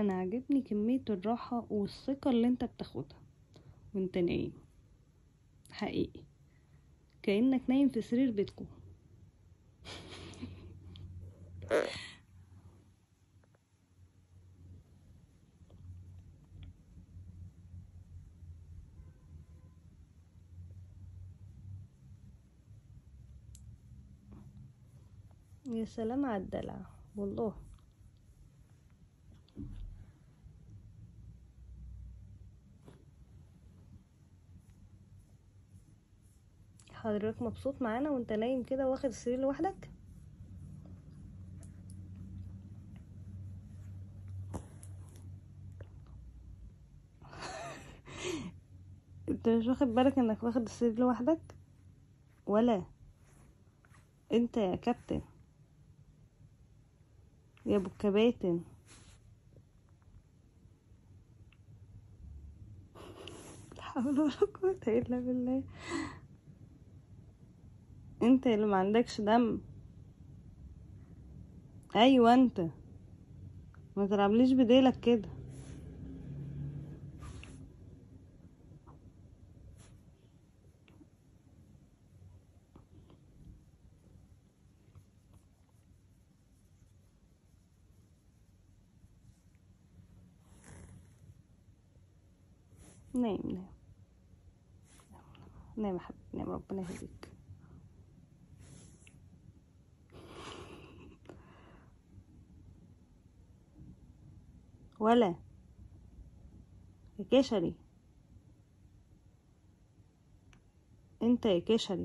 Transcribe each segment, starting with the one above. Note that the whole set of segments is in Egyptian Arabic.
انا عاجبني كمية الراحة والثقة اللي انت بتاخدها وانت نايم حقيقي كأنك نايم في سرير بيتكم يا سلام على الدلع والله حضرتك مبسوط معانا وانت نايم كده واخد السرير لوحدك انت مش واخد بالك انك واخد السرير لوحدك ولا انت يا كابتن يا ابو الكباتن لا حول ولا قوة الا بالله انت اللي ما عندكش دم ايوه انت ما تلعبليش بديلك كده نايم نايم نايم يا حبيبي نايم ربنا يهديك ولا يا كشري انت يا كشري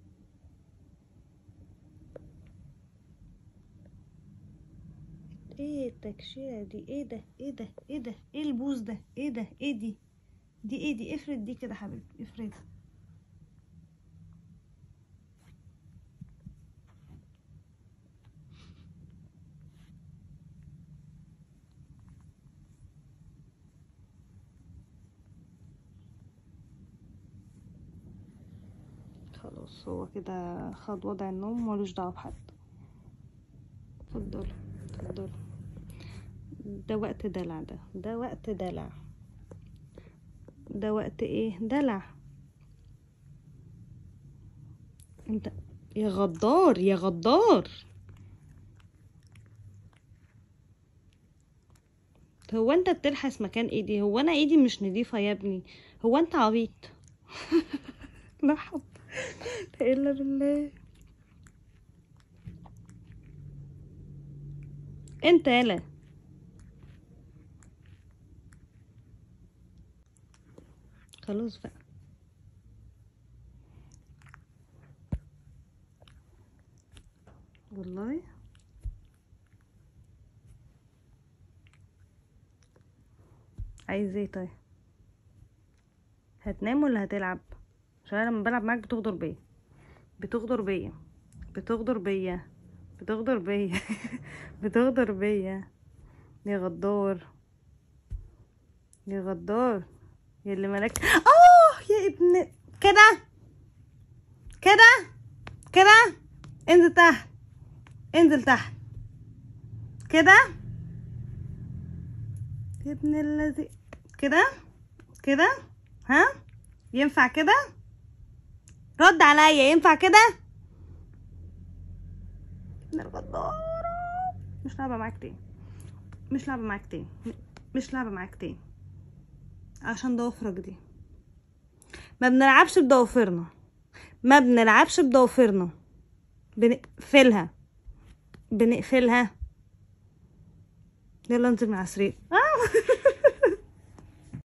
ايه التكشيرة دي ايه ده ايه ده ايه ده ايه البوز ده ايه ده ايه دي دي ايه دي افرد دي كده حبيبي افردها خلاص هو كده خد وضع النوم ملوش دعوه بحد اتفضلوا اتفضلوا ده وقت دلع ده ده وقت دلع ده وقت ايه دلع انت يا غدار يا غدار هو انت بتلحس مكان ايدي هو انا ايدي مش نضيفة يا ابني هو انت عبيط لا حول لا الا بالله انت يالا خلاص بقى والله عايز ايه طيب هتنام ولا هتلعب عشان انا لما بلعب معاك بتغدر بيا بتغدر بيا بتغدر بيا بتغدر بيا بتغدر بيا يا غدار يا غدار يا اللي مالك اه يا ابن كده كده كده انزل تحت انزل تحت كده يا ابن الذي كده كده ها ينفع كده رد عليا ينفع كده ابن الغدارة مش لعبة معاك تاني مش لعبة معاك تاني مش لعبة معاك تاني عشان ضوافرك دي ما بنلعبش بضوافرنا ما بنلعبش بضوافرنا بنقفلها بنقفلها يلا انزل من على السرير آه.